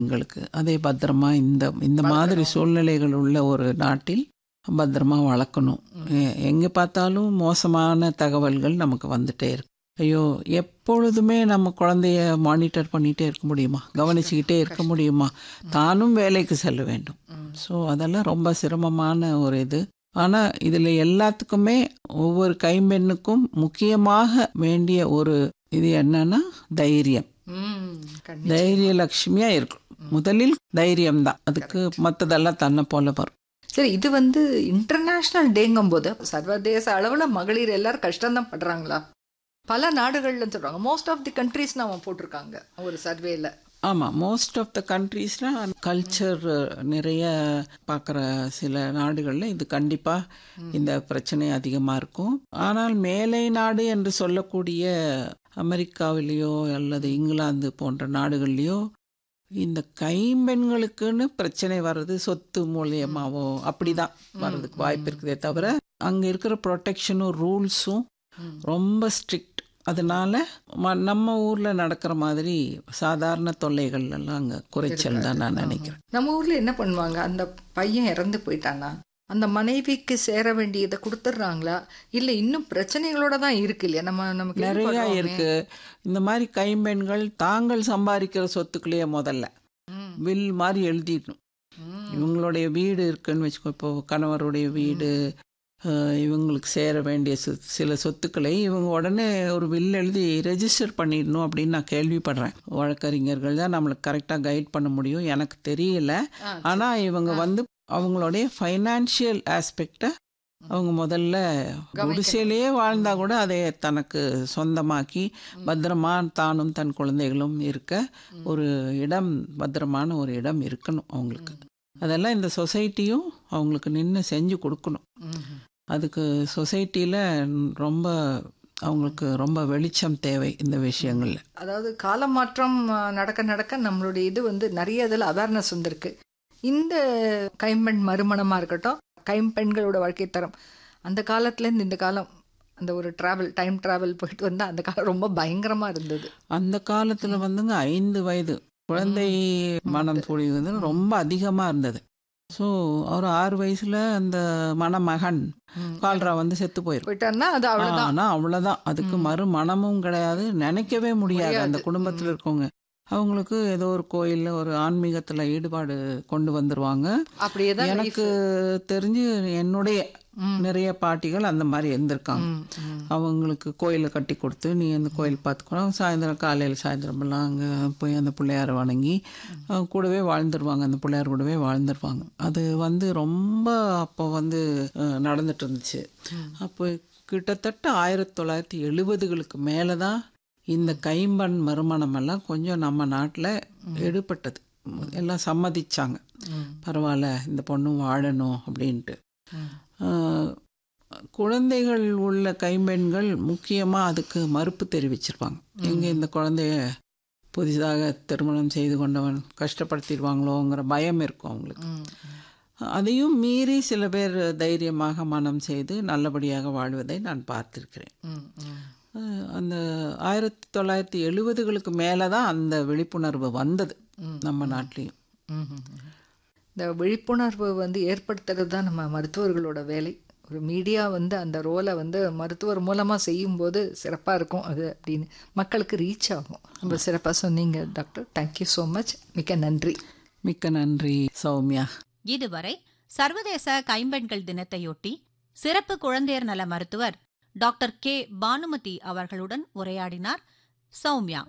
எங்களுக்கு அதே பத்திரமா இந்த இந்த மாதிரி சூழ்நிலைகள் உள்ள ஒரு நாட்டில் பத்திரமா வளர்க்கணும் எ- எங்க பார்த்தாலும் மோசமான தகவல்கள் நமக்கு வந்துட்டே இருக்கு ஐயோ எப்பொழுதுமே நம்ம குழந்தைய மானிட்டர் பண்ணிட்டே இருக்க முடியுமா கவனிச்சுக்கிட்டே இருக்க முடியுமா தானும் வேலைக்கு செல்ல வேண்டும் ஸோ அதெல்லாம் ரொம்ப சிரமமான ஒரு இது ஆனால் இதில் எல்லாத்துக்குமே ஒவ்வொரு கைம்பெண்ணுக்கும் முக்கியமாக வேண்டிய ஒரு இது என்னன்னா தைரியம் ம், கண்டிப்பா. தைரிய லட்சுமியா இருக்கும் முதலில் தைரியம் தான் அதுக்கு மற்றதெல்லாம் தன்னை போல வரும் சரி இது வந்து இன்டர்நேஷனல் டேங்கும் போது சர்வதேச அளவுல மகளிர் எல்லாரும் கஷ்டம்தான் படுறாங்களா பல நாடுகள்ல சொல்றாங்க மோஸ்ட் ஆஃப் தி கண்ட்ரீஸ் நாம போட்டிருக்காங்க ஒரு சர்வேல ஆமாம் மோஸ்ட் ஆஃப் த கண்ட்ரீஸ்லாம் கல்ச்சர் நிறைய பார்க்குற சில நாடுகளில் இது கண்டிப்பாக இந்த பிரச்சனை அதிகமாக இருக்கும் ஆனால் மேலை நாடு என்று சொல்லக்கூடிய அமெரிக்காவிலேயோ அல்லது இங்கிலாந்து போன்ற நாடுகள்லேயோ இந்த கைம்பெண்களுக்குன்னு பிரச்சனை வர்றது சொத்து மூலியமாவோ அப்படிதான் வர்றதுக்கு வாய்ப்பு இருக்குதே தவிர அங்கே இருக்கிற ப்ரொடெக்ஷனும் ரூல்ஸும் ரொம்ப ஸ்ட்ரிக்ட் அதனால ம- நம்ம ஊரில் நடக்கிற மாதிரி சாதாரண தொல்லைகள் எல்லாம் அங்கே குறைச்சல் தான் நான் நினைக்கிறேன் நம்ம ஊர்ல என்ன பண்ணுவாங்க அந்த பையன் இறந்து போயிட்டானா அந்த மனைவிக்கு சேர வேண்டியதை கொடுத்துட்றாங்களா இல்ல இன்னும் பிரச்சனைகளோட தான் இருக்கு இல்லையா நம்ம நமக்கு நிறைய கேள்விப்படுறோமே. இருக்கு இந்த மாதிரி கைம்பெண்கள் தாங்கள் சம்பாதிக்கிற சொத்துக்களையே முதல்ல ம், வில் மாதிரி எழுதிடணும் ம், இவங்களுடைய வீடு இருக்குன்னு வச்சுக்கோ இப்போ கணவருடைய வீடு அஹ், இவங்களுக்கு சேர வேண்டிய சொ- சில சொத்துக்களை இவங்க உடனே ஒரு வில் எழுதி ரெஜிஸ்டர் பண்ணிடணும் அப்படின்னு நான் கேள்விப்படுறேன் வழக்கறிஞர்கள் தான் நம்மளுக்கு கரெக்டாக கைட் பண்ண முடியும் எனக்கு தெரியல ஆ, ஆனால் இவங்க வந்து அவங்களுடைய ஃபைனான்ஷியல் ஆஸ்பெக்டை அவங்க முதல்ல குடிசையிலேயே வாழ்ந்தா கூட அதை தனக்கு சொந்தமாக்கி பத்திரமா தானும் தன் குழந்தைகளும் இருக்க ஒரு இடம் பத்திரமான ஒரு இடம் இருக்கணும் அவங்களுக்கு அதெல்லாம் இந்த சொசைட்டியும் அவங்களுக்கு நின்று செஞ்சு கொடுக்கணும் ம், அதுக்கு சொசைட்டியில் ரொம்ப அவங்களுக்கு ரொம்ப வெளிச்சம் தேவை இந்த விஷயங்களில் அதாவது கால மாற்றம் ஆ, நடக்க நடக்க நம்மளுடைய இது வந்து நிறைய இதில் அவேர்னஸ் வந்திருக்கு இந்த கைம்பெண் மறுமணமா இருக்கட்டும் கைம்பெண்களோட வாழ்க்கை தரம் அந்த காலத்துல இருந்து இந்த காலம் அந்த ஒரு டிராவல் டைம் டிராவல் போயிட்டு வந்தா அந்த காலம் ரொம்ப பயங்கரமா இருந்தது அந்த காலத்தில் வந்துங்க ஐந்து வயது குழந்தை மனம் பொழிவு வந்து ரொம்ப அதிகமாக இருந்தது ஸோ ஒரு ஆறு வயசுல அந்த மணமகன் ம். கால்ரா வந்து செத்து போயிரும் போயிட்டான்னா அது அவ்வளவுதான் ஆனா அவ்வளவுதான் அதுக்கு மறு மனமும் கிடையாது நினைக்கவே முடியாது அந்த முடியாது. குடும்பத்துல இருக்கவங்க அவங்களுக்கு ஏதோ ஒரு கோயில்ல ஒரு ஆன்மீகத்துல ஈடுபாடு கொண்டு வந்துருவாங்க அப்படியே தான் எனக்கு தெரிஞ்சு என்னுடைய ம். நிறைய பாட்டிகள் அந்த மாதிரி இருந்திருக்காங்க ம், ம். அவங்களுக்கு கோயிலை கட்டி கொடுத்து நீ அந்த கோயில் பார்த்துக்கணும் சாயந்தரம் காலையில் சாயந்தரமெல்லாம் அங்கே போய் அந்த பிள்ளையாரை வணங்கி அவங்க கூடவே வாழ்ந்துருவாங்க அந்த பிள்ளையார் கூடவே வாழ்ந்துருவாங்க அது வந்து ரொம்ப அப்போ வந்து அஹ், நடந்துட்டு இருந்துச்சு அப்போ கிட்டத்தட்ட ஆயிரத்தி தொள்ளாயிரத்தி எழுபதுகளுக்கு மேலே தான் இந்த கைம்பண் மறுமணம் எல்லாம் கொஞ்சம் நம்ம நாட்டில் எடுபட்டது எல்லாம் சம்மதிச்சாங்க ம். பரவாயில்ல இந்த பொண்ணும் வாழணும் அப்படின்ட்டு ம். ஆஹ், குழந்தைகள் உள்ள கைம்பெண்கள் முக்கியமாக அதுக்கு மறுப்பு தெரிவிச்சிருப்பாங்க எங்கே இந்த குழந்தைய புதிதாக திருமணம் செய்து கொண்டவன் கஷ்டப்படுத்திடுவாங்களோங்கிற பயம் இருக்கும் அவங்களுக்கு ம். அதையும் மீறி சில பேர் தைரியமாக மனம் செய்து நல்லபடியாக வாழ்வதை நான் பார்த்திருக்கிறேன் ம், ம். ஆஹ், அந்த ஆயிரத்தி தொள்ளாயிரத்தி எழுபதுகளுக்கு மேலே தான் அந்த விழிப்புணர்வு வந்தது நம்ம நாட்டிலையும் ம், ம், ம். இந்த விழிப்புணர்வு வந்து ஏற்படுத்துறது தான் நம்ம மருத்துவர்களோட வேலை ஒரு மீடியா வந்து அந்த ரோலை வந்து மருத்துவர் மூலமாக செய்யும்போது சிறப்பாக இருக்கும் அது அப்படின்னு மக்களுக்கு ரீச் ஆகும் ரொம்ப சிறப்பாக சொன்னீங்க டாக்டர் தேங்க்யூ ஸோ மச் மிக்க நன்றி மிக்க நன்றி சௌமியா இதுவரை சர்வதேச கைம்பெண்கள் தினத்தையொட்டி சிறப்பு குழந்தையர் நல மருத்துவர் டாக்டர் கே பானுமதி அவர்களுடன் உரையாடினார் Soumya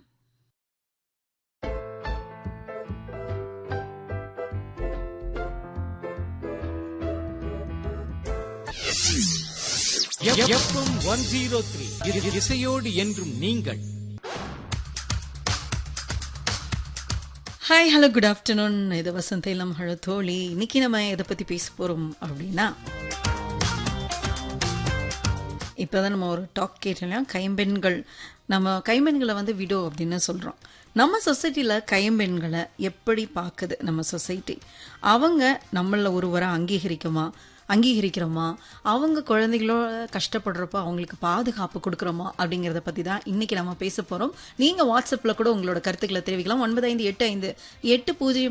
F M one zero three இசையோடு என்றும் நீங்கள் ஹாய் ஹலோ குட் ஆஃப்டர்நூன் இது வசந்தைலம் ஹலோ தோழி இன்னைக்கு நம்ம எதை பற்றி பேச போகிறோம் அப்படின்னா இப்போ தான் நம்ம ஒரு டாக் கேட்டோம் கைம்பெண்கள் நம்ம கைம்பெண்களை வந்து விடோ அப்படின்னு சொல்கிறோம் நம்ம சொசைட்டியில் கைம்பெண்களை எப்படி பார்க்குது நம்ம சொசைட்டி அவங்க நம்மள ஒருவரை அங்கீகரிக்குமா அங்கீகரிக்கிறோமா அவங்க குழந்தைகளோட கஷ்டப்படுறப்போ அவங்களுக்கு பாதுகாப்பு கொடுக்குறோமா அப்படிங்கிறத பற்றி தான் இன்னைக்கு நம்ம பேச போகிறோம் நீங்கள் வாட்ஸ்அப்பில் கூட உங்களோட கருத்துக்களை தெரிவிக்கலாம் ஒன்பது ஐந்து எட்டு ஐந்து எட்டு பூஜ்ஜியம்